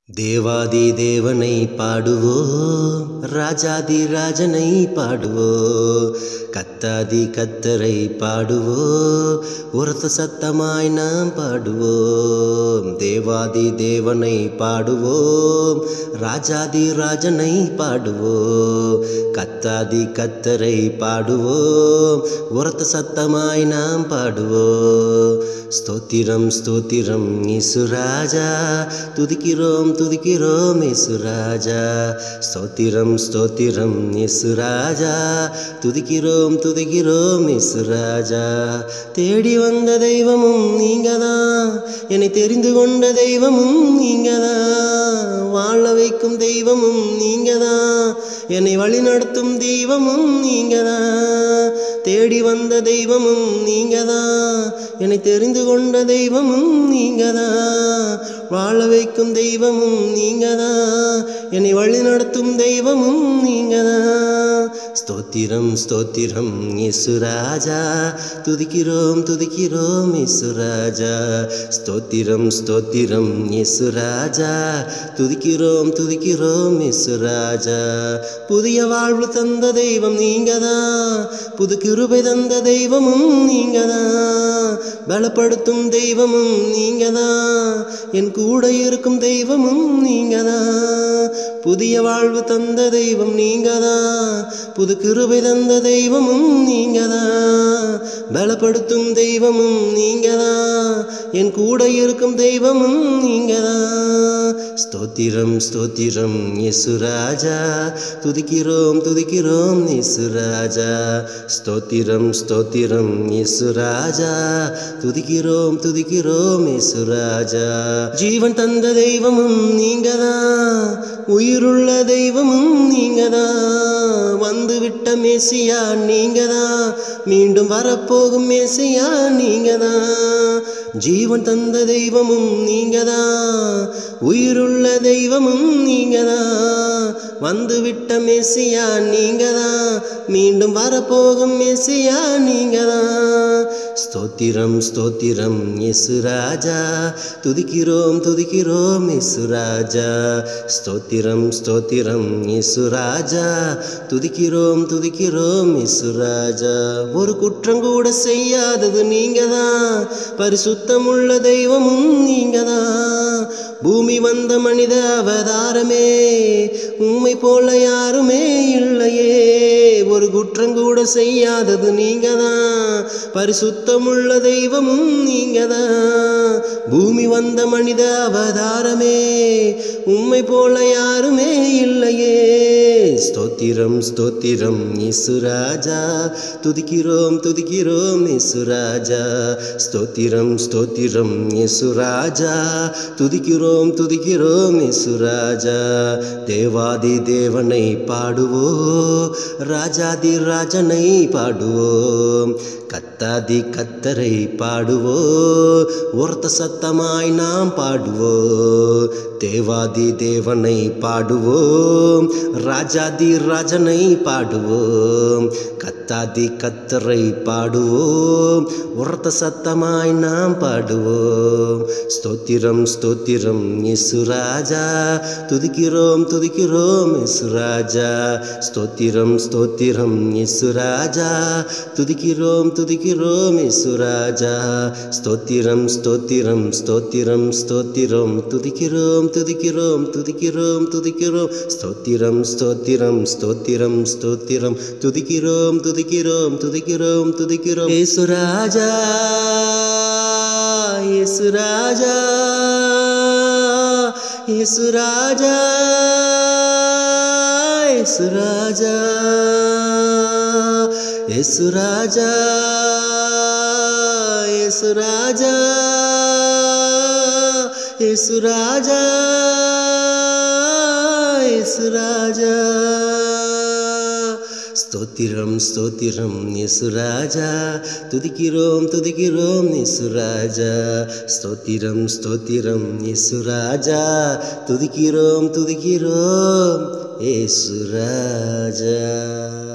தேவாதி தேவனை பாடுவோம் ராஜாதி ராஜனை பாடுவோம் கத்தாதி கத்தரை பாடுவோம் உரத்த சத்தமாய் நாம் பாடுவோம் தேவாதி தேவனை பாடுவோம் ராஜாதி ராஜனை பாடுவோம் கத்தாதி கத்தரை பாடுவோம் உரத்த சத்தமாய் நாம் பாடுவோம் ஸ்தோத்திரம் ஸ்தோத்திரம் இசுராஜா துதிக்கிறோம் துதிக்கிறோம் இசுராஜா ஸ்தோத்திரம் ஸ்தோத்திரம் இசுராஜா துதிக்கிறோம் துதிக்கிறோம் இசுராஜா தேடி வந்த தெய்வமும் நீங்கதான் என்னை தெரிந்து கொண்ட தெய்வமும் நீங்கதான் வாழ வைக்கும் தெய்வமும் நீங்கதான் என்னை வழி நடத்தும் தெய்வமும் நீங்கதான் தேடி வந்த தெய்வமும் நீங்கதான் என்னை தெரிந்து கொண்ட தெய்வமும் நீங்கதான் வாழ வைக்கும் தெய்வமும் நீங்கதான் என்னை வழி நடத்தும் தெய்வமும் நீங்கதான் ஸ்தோத்திரம் ஸ்தோத்திரம் இசுராஜா துதிக்கிறோம் துதிக்கிறோம் இசுராஜா ஸ்தோத்திரம் ஸ்தோத்திரம் இசுராஜா துதிக்கிறோம் துதிக்கிறோம் இசுராஜா புதிய வாழ்வு தந்த தெய்வம் நீங்கதான் புது கிருபை தந்த தெய்வமும் நீங்கதான் பலப்படுத்தும் தெய்வமும் நீங்கதான் என் கூட இருக்கும் தெய்வமும் நீங்கதான் புதிய வாழ்வு தந்த தெய்வம் நீங்கதான் புது கிருபை தந்த தெய்வமும் நீங்கதான் பலப்படுத்தும் தெய்வமும் நீங்கதான் என் கூட இருக்கும் தெய்வமும் நீங்கதான் ஸ்தோத்திரம் ஸ்தோத்திரம் இசுராஜா துதிக்கிறோம் துதிக்கிறோம் இசுராஜா ஸ்தோத்திரம் ஸ்தோத்திரம் இசுராஜா துதிக்கிறோம் துதிக்கிறோம் இசுராஜா ஜீவன் தந்த தெய்வமும் நீங்கதான் உயிருள்ள தெய்வமும் நீங்கதான் வந்து விட்ட மேசியா நீங்கதான் மீண்டும் வரப்போகும் மேசியா நீங்கதான் ஜீவன் தந்த தெய்வமும் நீங்கதான் உயிருள்ள தெய்வமும் நீங்கதான் வந்து விட்ட மெஸ்ஸியா நீங்கதான் மீண்டும் வரப்போகும் மெஸ்ஸியா நீங்கதான் ஸ்தோத்திரம் ஸ்தோத்திரம் இசுராஜா துதிக்கிறோம் துதிக்கிறோம் இசுராஜா ஸ்தோத்திரம் ஸ்தோத்திரம் இசுராஜா துதிக்கிறோம் துதிக்கிறோம் இசுராஜா ஒரு குற்றம் கூட செய்யாதது நீங்கதான் பரிசுத்தமுள்ள தெய்வமும் நீங்கதான் பூமி வந்த மனித அவதாரமே உண்மை போல யாருமே இல்லையே ஒரு குற்றம் கூட செய்யாதது நீங்கதான் பரிசுத்தமுள்ள தெய்வமும் நீங்கதான் பூமி வந்த மனித அவதாரமே உண்மை போல யாருமே இல்லையே ஸ்தோத்திரம் ஸ்தோத்திரம் இசுராஜா துதிக்கிறோம் துதிக்கிறோம் இசுராஜா ஸ்தோத்திரம் ஸ்தோத்திரம் இசுராஜா துதிக்கிறோம் துதிக்கிறோம் இசுராஜா தேவாதி தேவனை பாடுவோம் ராஜாதி ராஜனை பாடுவோம் கத்தாதி கத்தரை பாடுவோம் ஒருத்த சத்தமாய் நாம் பாடுவோம் தேவாதி தேவனை பாடுவோம் ராஜாதி ராஜனை பாடுவோம் கத்தாதி கத்தரை பாடுவோம் உரத்த சத்தமாய் நாம் பாடுவோம் ஸ்தோத்திரம் ஸ்தோத்திரம் இசுராஜா துதிக்கிறோம் துதிக்கிறோம் இசுராஜா ஸ்தோத்திரம் ஸ்தோத்திரம் இசுராஜா துதிக்கிறோம் துதிக்கிறோம் இசுராஜா ஸ்தோத்திரம் ஸ்தோத்திரம் ஸ்தோத்திரம் ஸ்தோத்திரம் துதிக்கிறோம் துதிக்கிறோம் துதிக்கிறோம் துதிக்கிறோம் ஸ்தோத்திரம் ஸ்தோத்திரம் ஸ்தோத்திரம் ஸ்தோத்திரம் துதிக்கிறோம் துதிக்கிறோம் துதிக்கிறோம் துதிக்கிறோம் இசுராஜா இசுராஜா இசுராஜா இசுராஜா இசுராஜா இசுராஜா இசுராஜா இசுராஜா ஸ்தோத்திரம் ஸ்தோத்திரம் இசுராஜா துதிக்கிறோம் துதிக்கிறோம் இசுராஜா ஸ்தோத்திரம் ஸ்தோத்திரம் இசுராஜா துதிக்கிறோம் துதிக்கிறோம் ஏசுராஜா